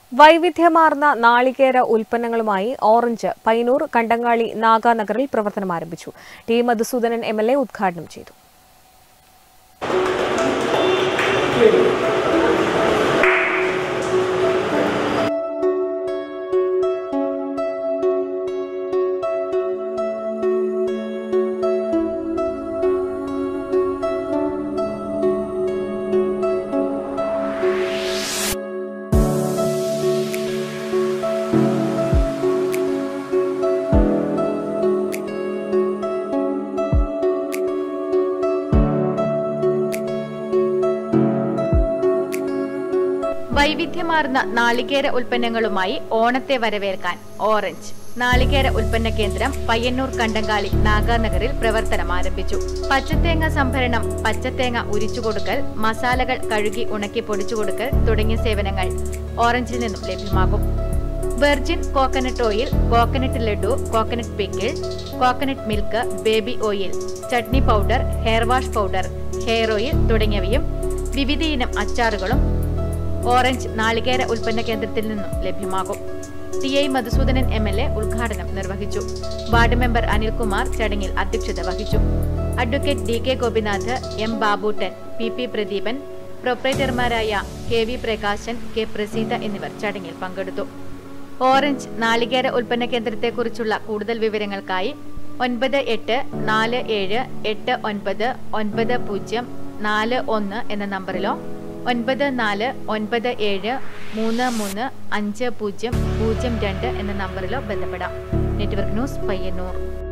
വൈവിധ്യമാർന്ന നാളികേര ഉൽപ്പന്നങ്ങളുമായി ഓറഞ്ച് പൈനൂർ കണ്ടങ്ങാളി നാഗാനഗറിൽ പ്രവർത്തനം ആരംഭിച്ചു T Madhusudanan M L A ഉദ്ഘാടനം ചെയ്തു വൈവിധ്യമാർന്ന നാളികേര ഉൽപ്പന്നങ്ങളുമായി ഓണത്തെ വരവേൽക്കാൻ ഓറഞ്ച് നാളികേര ഉൽപ്പന്ന കേന്ദ്രം പയ്യന്നൂർ കണ്ടങ്കാളി നാഗാനഗറിൽ പ്രവർത്തനം ആരംഭിച്ചു പച്ചത്തേങ്ങ സംഭരണം പച്ചത്തേങ്ങ ഉരിച്ചുകൊടുക്കൽ മസാലകൾ കഴുകി ഉണക്കി പൊടിച്ചുകൊടുക്കൽ തുടങ്ങിയ സേവനങ്ങൾ ഓറഞ്ചിൽ നിന്നും ലഭ്യമാകും virgin coconut oil coconut laddu coconut pickle coconut milk baby oil chutney powder hair wash powder hair oil തുടങ്ങിയവയും വിവിധയിനം അച്ചാറുകളും ഓറഞ്ച് നാളികേര ഉൽപ്പന്ന കേന്ദ്രത്തിൽ നിന്നും ലഭ്യമാകും T I Madhusudanan M L A ഉദ്ഘാടനം നിർവഹിച്ചു വാർഡ് മെമ്പർ അനിൽകുമാർ ചടങ്ങിൽ അധ്യക്ഷത വഹിച്ചു advocate D K Gopinath M Babuttan P P Pradeepan പ്രൊപ്പറേറ്റർമാരായ K V Prakashan K Praseetha എന്നിവർ ചടങ്ങിൽ പങ്കെടുത്തു ഓറഞ്ച് നാളികേര ഉൽപ്പന്ന കേന്ദ്രത്തെക്കുറിച്ചുള്ള കൂടുതൽ വിവരങ്ങൾക്കായി ഒൻപത് എട്ട് നാല് ഏഴ് എട്ട് ഒൻപത് ഒൻപത് പൂജ്യം നാല് ഒന്ന് എന്ന നമ്പറിലോ ഒൻപത് നാല് ഒൻപത് ഏഴ് മൂന്ന് മൂന്ന് അഞ്ച് പൂജ്യം പൂജ്യം രണ്ട് എന്ന നമ്പറിലോ ബന്ധപ്പെടാം നെറ്റ്വർക്ക് ന്യൂസ് പയ്യന്നൂർ